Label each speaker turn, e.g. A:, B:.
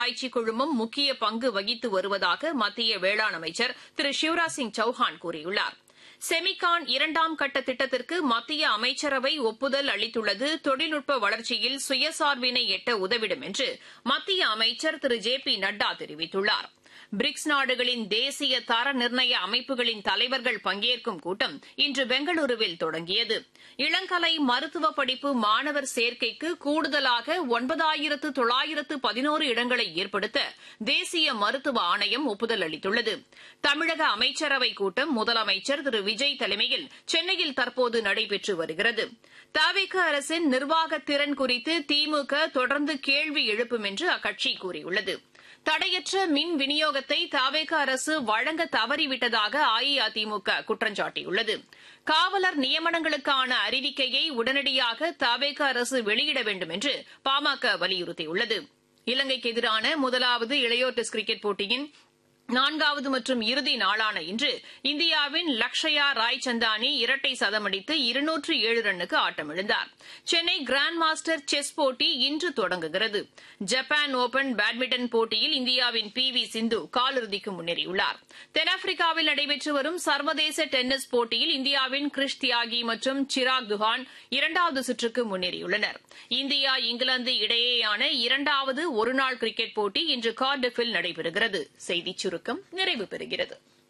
A: ஆராய்ச்சி குழுமம் முக்கிய பங்கு வகித்து வருவதாக மத்திய வேளாண் அமைச்சர் திரு சிவராஜ் சிங் சௌஹான் கூறியுள்ளார் செமிகான் இரண்டாம் கட்ட திட்டத்திற்கு மத்திய அமைச்சரவை ஒப்புதல் அளித்துள்ளது தொழில்நுட்ப வளர்ச்சியில் சுயசார்பினை எட்ட உதவிடும் என்று மத்திய அமைச்சர் திரு ஜே பி நட்டா தெரிவித்துள்ளார் பிரிக்ஸ் நாடுகளின் தேசிய தர நிர்ணய அமைப்புகளின் தலைவர்கள் பங்கேற்கும் கூட்டம் இன்று பெங்களூருவில் தொடங்கியது இளங்கலை மருத்துவ படிப்பு மாணவர் சேர்க்கைக்கு கூடுதலாக ஒன்பதாயிரத்து தொள்ளாயிரத்து பதினோரு இடங்களை ஏற்படுத்த தேசிய மருத்துவ ஆணையம் ஒப்புதல் அளித்துள்ளது தமிழக அமைச்சரவைக் கூட்டம் முதலமைச்சர் திரு விஜய் தலைமையில் சென்னையில் தற்போது நடைபெற்று வருகிறது தவிக அரசின் நிர்வாக திறன் குறித்து திமுக தொடர்ந்து கேள்வி எழுப்பும் என்று அக்கட்சி கூறியுள்ளது தடையற்ற மின் விநியோகத்தை தவேக அரசு வழங்க தவறிவிட்டதாக அஇஅதிமுக குற்றஞ்சாட்டியுள்ளது காவலர் நியமனங்களுக்கான அறிவிக்கையை உடனடியாக தவேக அரசு வெளியிட வேண்டும் என்று பாமக வலியுறுத்தியுள்ளது இலங்கைக்கு எதிரான முதலாவது இளையோர் டெஸ்ட் கிரிக்கெட் போட்டியின் நான்காவது மற்றும் இறுதி நாளான இன்று இந்தியாவின் லக்ஷயா ராய் சந்தானி இரட்டை சதமடித்து இருநூற்று ஏழு ரன்னுக்கு ஆட்டமிழந்தார் சென்னை கிராண்ட் மாஸ்டர் செஸ் போட்டி இன்று தொடங்குகிறது ஜப்பான் ஓபன் பேட்மிண்டன் போட்டியில் இந்தியாவின் பி வி சிந்து காலிறுதிக்கு முன்னேறியுள்ளார் தென்னாப்பிரிக்காவில் நடைபெற்று வரும் சர்வதேச டென்னிஸ் போட்டியில் இந்தியாவின் கிரிஷ் தியாகி மற்றும் சிராக் துஹான் இரண்டாவது சுற்றுக்கு முன்னேறியுள்ளனர் இந்தியா இங்கிலாந்து இடையேயான இரண்டாவது ஒருநாள் கிரிக்கெட் போட்டி இன்று கார்டிஃபில் நடைபெறுகிறது செய்திச் சுருக்கம் நிறைவு பெறுகிறது